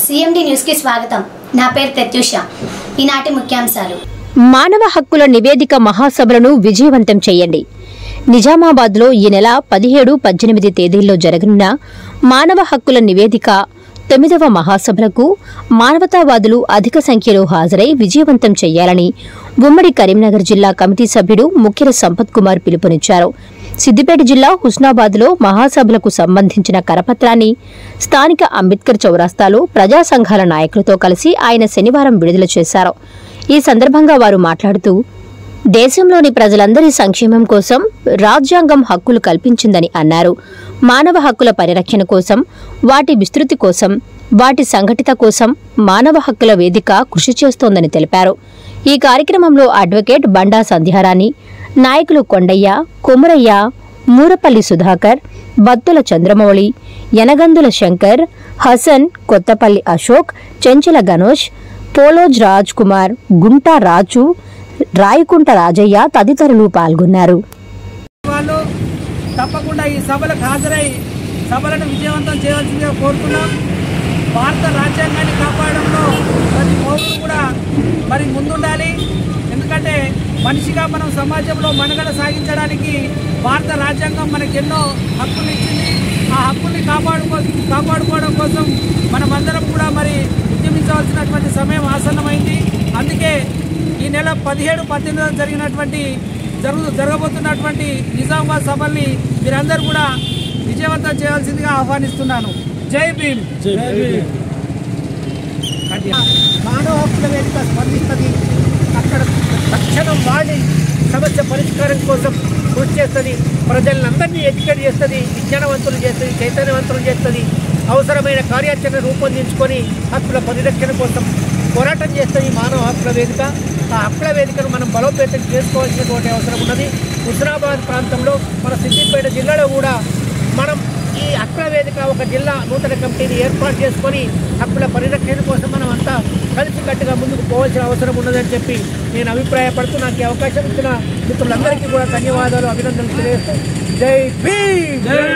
CMD న్యూస్కి స్వాగతం నా పేరు ప్రత్యూష ఈనాటి ముఖ్యాంశాలు మానవ హక్కుల నివేదిక మహాసభలను విజయవంతం చేయండి నిజామాబాద్లో ఈ నెల పదిహేడు పద్దెనిమిది తేదీల్లో జరగనున్న మానవ హక్కుల నివేదిక తొమ్మిదవ మహాసభలకు మానవతావాదులు అధిక సంఖ్యలో హాజరై విజయవంతం చేయాలని ఉమ్మడి కరీంనగర్ జిల్లా కమిటీ సభ్యుడు ముఖ్యర సంపత్ కుమార్ పిలుపునిచ్చారు సిద్దిపేట జిల్లా హుస్నాబాద్లో మహాసభలకు సంబంధించిన కరపత్రాన్ని స్థానిక అంబేద్కర్ చౌరాస్తాలో ప్రజా సంఘాల నాయకులతో కలిసి ఆయన శనివారం విడుదల చేశారు ఈ సందర్భంగా వారు మాట్లాడుతూ దేశంలోని ప్రజలందరి సంక్షేమం కోసం రాజ్యాంగం హక్కులు కల్పించిందని అన్నారు మానవ హక్కుల పరిరక్షణ కోసం వాటి విస్తృతి కోసం వాటి సంఘటిత కోసం మానవ హక్కుల వేదిక కృషి చేస్తోందని తెలిపారు ఈ కార్యక్రమంలో అడ్వకేట్ బండా సంధ్యారాణి నాయకులు కొండయ్య కొమురయ్య మూరపల్లి సుధాకర్ బత్తుల చంద్రమౌళి యనగందుల శంకర్ హసన్ కొత్తపల్లి అశోక్ చెంచల గణోష్ పోలోజ్ రాజ్ కుమార్ గుంటా రాజు రాయకుంట రాజయ్య తదితరులు పాల్గొన్నారు వాళ్ళు తప్పకుండా ఈ సభలకు హాజరై సభలను విజయవంతం చేయవలసిందిగా కోరుతున్నాం భారత రాజ్యాంగాన్ని కాపాడడంలో ప్రతి పౌరుడు కూడా మరి ముందుండాలి ఎందుకంటే మనిషిగా మనం సమాజంలో మనుగడ సాగించడానికి భారత రాజ్యాంగం మనకి ఎన్నో హక్కులు ఇచ్చింది ఆ హక్కుల్ని కాపాడుకో కాపాడుకోవడం కోసం మనమందరం కూడా మరి ఉద్యమించవలసినటువంటి సమయం ఆసన్నమైంది అందుకే ఈ నెల పదిహేడు పద్దెనిమిది జరిగినటువంటి జరుగు జరగబోతున్నటువంటి నిజామాబాద్ సభల్ని మీరందరూ కూడా విజయవంతం చేయాల్సిందిగా ఆహ్వానిస్తున్నాను జై భీమ్ మానవ హక్కుల వేదిక స్పందిస్తుంది అక్కడ తక్షణం వాడి సమస్య పరిష్కారం కోసం కృషి చేస్తుంది ప్రజలందరినీ ఎడ్యుకేట్ చేస్తుంది విజ్ఞానవంతులు చేస్తుంది చైతన్యవంతులు చేస్తుంది అవసరమైన కార్యాచరణ రూపొందించుకొని హక్కుల పరిరక్షణ కోసం పోరాటం చేస్తుంది మానవ హక్కుల వేదిక ఆ హక్కుల వేదికను మనం బలోపేతం చేసుకోవాల్సినటువంటి అవసరం ఉన్నది హుస్నాబాద్ ప్రాంతంలో మన సిద్దిపేట జిల్లాలో కూడా మనం ఈ హక్కుల వేదిక ఒక జిల్లా నూతన కమిటీని ఏర్పాటు చేసుకొని హక్కుల పరిరక్షణ కోసం మనం అంతా కలిసికట్టుగా ముందుకు పోవాల్సిన అవసరం ఉన్నదని చెప్పి నేను అభిప్రాయపడుతూ నాకు ఈ అవకాశం ఇచ్చిన మిత్రులందరికీ కూడా ధన్యవాదాలు అభినందనలు తెలియజేస్తాను జై భీమ్